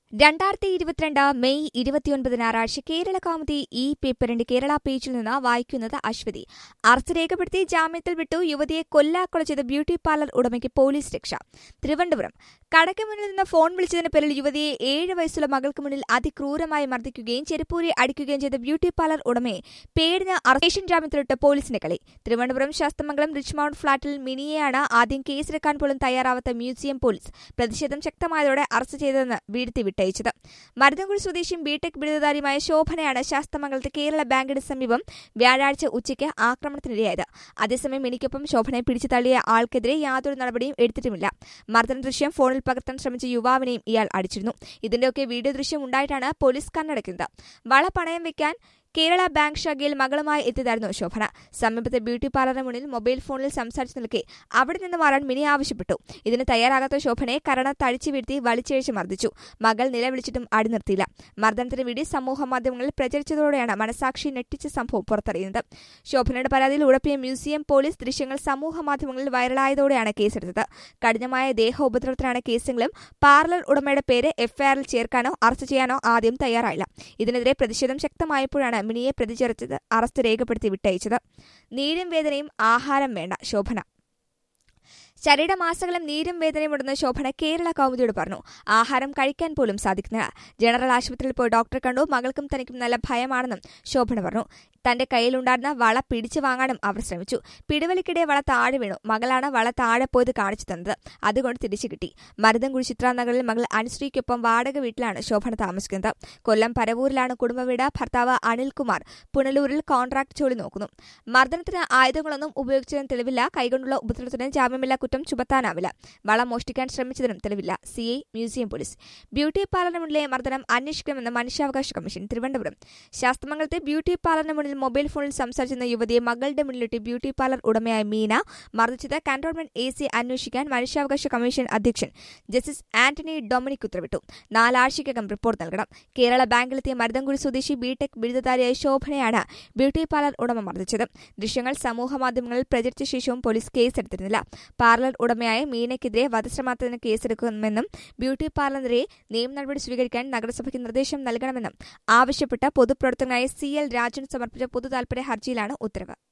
രണ്ടായിരത്തി ഇരുപത്തിരണ്ട് മെയ് ഇരുപത്തിയൊൻപത് ഞായറാഴ്ച കേരള കൗമുദി ഈ പേപ്പറിന്റെ കേരള പേജിൽ നിന്ന് വായിക്കുന്നത് അശ്വതി അറസ്റ്റ് രേഖപ്പെടുത്തി ജാമ്യത്തിൽ വിട്ടു യുവതിയെ കൊല്ലാക്കൊല ചെയ്ത ബ്യൂട്ടി പാർലർ ഉടമയ്ക്ക് പോലീസ് രക്ഷ തിരുവനന്തപുരം കടയ്ക്ക് മുന്നിൽ നിന്ന് ഫോൺ വിളിച്ചതിന് പേരിൽ യുവതിയെ ഏഴ് വയസ്സുള്ള മകൾക്ക് മുന്നിൽ അതിക്രൂരമായി മർദ്ദിക്കുകയും ചെരുപ്പൂരി അടിക്കുകയും ചെയ്ത ബ്യൂട്ടി പാർലർ ഉടമയെ പേടിന് അറസ്റ്റേഷൻ ജാമ്യത്തിലിട്ട് പോലീസിന്റെ കളി തിരുവനന്തപുരം ശാസ്തമംഗലം റിച്ച്മൌണ്ട് ഫ്ളാറ്റിൽ മിനിയെയാണ് ആദ്യം കേസെടുക്കാൻ പോലും തയ്യാറാവാത്ത മ്യൂസിയം പോലീസ് പ്രതിഷേധം ശക്തമായതോടെ അറസ്റ്റ് ചെയ്തതെന്ന് വീഴ്ത്തി വിട്ടയച്ചത് മരുതൻകുഴി സ്വദേശിയും ബിടെക് ബിരുദധാരിയുമായ ശോഭനയാണ് ശാസ്തമംഗലത്ത് കേരള ബാങ്കിന് സമീപം വ്യാഴാഴ്ച ഉച്ചയ്ക്ക് ആക്രമണത്തിനിരയായത് അതേസമയം എനിക്കൊപ്പം ശോഭനയെ പിടിച്ചു തള്ളിയ ആൾക്കെതിരെ യാതൊരു നടപടിയും എടുത്തിട്ടുമില്ല മർദ്ദന ദൃശ്യം ഫോണിൽ പകർത്താൻ ശ്രമിച്ച യുവാവിനെയും ഇയാൾ അടിച്ചിരുന്നു ഇതിന്റെയൊക്കെ വീഡിയോ ദൃശ്യം ഉണ്ടായിട്ടാണ് പോലീസ് കണ്ണടയ്ക്കുന്നത് വള പണയം വെക്കാൻ കേരള ബാങ്ക് ശാഖയിൽ മകളുമായി എത്തിയതായിരുന്നു ശോഭന സമീപത്തെ ബ്യൂട്ടി പാർലറിന് മുന്നിൽ മൊബൈൽ ഫോണിൽ സംസാരിച്ചു നിൽക്കെ അവിടെ നിന്ന് മാറാൻ മിനി ആവശ്യപ്പെട്ടു ഇതിന് തയ്യാറാകാത്ത ശോഭനയെ കരണ തഴിച്ചു വീഴ്ത്തി വലിച്ചിഴച്ച് മർദ്ദിച്ചു മകൾ നിലവിളിച്ചിട്ടും അടി നിർത്തിയില്ല മർദ്ദനത്തിന് വീഡിയോ സമൂഹ മാധ്യമങ്ങളിൽ പ്രചരിച്ചതോടെയാണ് മനസാക്ഷി ഞെട്ടിച്ച സംഭവം പുറത്തറിയുന്നത് ശോഭനയുടെ പരാതിയിൽ ഉഴപ്പിയ മ്യൂസിയം പോലീസ് ദൃശ്യങ്ങൾ സമൂഹ മാധ്യമങ്ങളിൽ വൈറലായതോടെയാണ് കേസെടുത്തത് കഠിനമായ ദേഹ ഉപദ്രവത്തിനാണ് കേസെങ്കിലും പാർലർ ഉടമയുടെ പേര് എഫ്ഐആറിൽ ചേർക്കാനോ അറസ്റ്റ് ചെയ്യാനോ ആദ്യം തയ്യാറായില്ല ഇതിനെതിരെ പ്രതിഷേധം ശക്തമായപ്പോഴാണ് മിനിയെ പ്രതിചേർച്ചത് അറസ്റ്റ് രേഖപ്പെടുത്തി വിട്ടയച്ചത് നീരും വേദനയും ആഹാരം വേണ്ട ശോഭന ശരീരമാസകളും നീരും വേദനയും ഉണ്ടെന്ന് ശോഭന കേരള കൗമുദിയോട് പറഞ്ഞു ആഹാരം കഴിക്കാൻ പോലും സാധിക്കുന്നില്ല ജനറൽ ആശുപത്രിയിൽ പോയി ഡോക്ടറെ കണ്ടു മകൾക്കും തനിക്കും നല്ല ഭയമാണെന്നും ശോഭന പറഞ്ഞു തന്റെ കയ്യിലുണ്ടായിരുന്ന വള പിടിച്ചു വാങ്ങാനും അവർ ശ്രമിച്ചു പിടിവലിക്കിടെ വള താഴെ വീണു മകളാണ് വള താഴെ പോയത് കാണിച്ചു തന്നത് അതുകൊണ്ട് തിരിച്ചു കിട്ടി മരുതൻകുഴി ചിത്രാനഗറിൽ മകൾ അനുശ്രീക്കൊപ്പം വാടക വീട്ടിലാണ് ശോഭന താമസിക്കുന്നത് കൊല്ലം പരവൂരിലാണ് കുടുംബവീട് ഭർത്താവ് അനിൽകുമാർ പുനലൂരിൽ കോൺട്രാക്ട് ജോലി നോക്കുന്നു മർദ്ദനത്തിന് ആയുധങ്ങളൊന്നും ഉപയോഗിച്ചതിന് തെളിവില്ല കൈകൊണ്ടുള്ള ഉപദ്രവത്തിന് ജാമ്യമില്ല കുറ്റം ചുമത്താനാവില്ല വള മോഷ്ടിക്കാൻ ശ്രമിച്ചതിനും തെളിവില്ല C I museum police beauty പാർലറിന് മുന്നിലെ മർദ്ദനം അന്വേഷിക്കണമെന്ന് മനുഷ്യാവകാശ കമ്മീഷൻ തിരുവനന്തപുരം ശാസ്തമംഗലത്തെ ബ്യൂട്ടി പാർലറിന് മുന്നിൽ മൊബൈൽ ഫോണിൽ സംസാരിച്ചിരുന്ന യുവതിയെ മകളുടെ മുന്നിലിട്ട് ബ്യൂട്ടി പാർലർ ഉടമയായ മീന മർദ്ദിച്ചത് കന്റോൺമെന്റ് എ സി അന്വേഷിക്കാൻ മനുഷ്യാവകാശ കമ്മീഷൻ അധ്യക്ഷൻ ജസ്റ്റിസ് ആന്റണി ഡൊമിനിക് ഉത്തരവിട്ടു നാലാഴ്ചയ്ക്കകം റിപ്പോർട്ട് നൽകണം കേരള ബാങ്കിലെത്തിയ മരുതൻകുഴി സ്വദേശി ബിടെക് ബിരുദധാരിയായ ശോഭനയാണ് ബ്യൂട്ടി പാർലർ ഉടമ മർദ്ദിച്ചത് ദൃശ്യങ്ങൾ സമൂഹമാധ്യമങ്ങളിൽ പ്രചരിച്ച ശേഷവും പോലീസ് കേസെടുത്തിരുന്നില്ല പാർലർ ഉടമയായ മീനയ്ക്കെതിരെ വധശ്രമത്തിന് കേസെടുക്കുമെന്നും ബ്യൂട്ടി പാർലറിനെതിരെ നിയമ നടപടി സ്വീകരിക്കാൻ നഗരസഭയ്ക്ക് നിർദ്ദേശം നൽകണമെന്നും ആവശ്യപ്പെട്ട പൊതുപ്രവർത്തകനായ സി എൽ രാജൻ സമർപ്പിച്ച പൊതുതാൽപര്യ ഹർജിയിലാണ് ഉത്തരവ്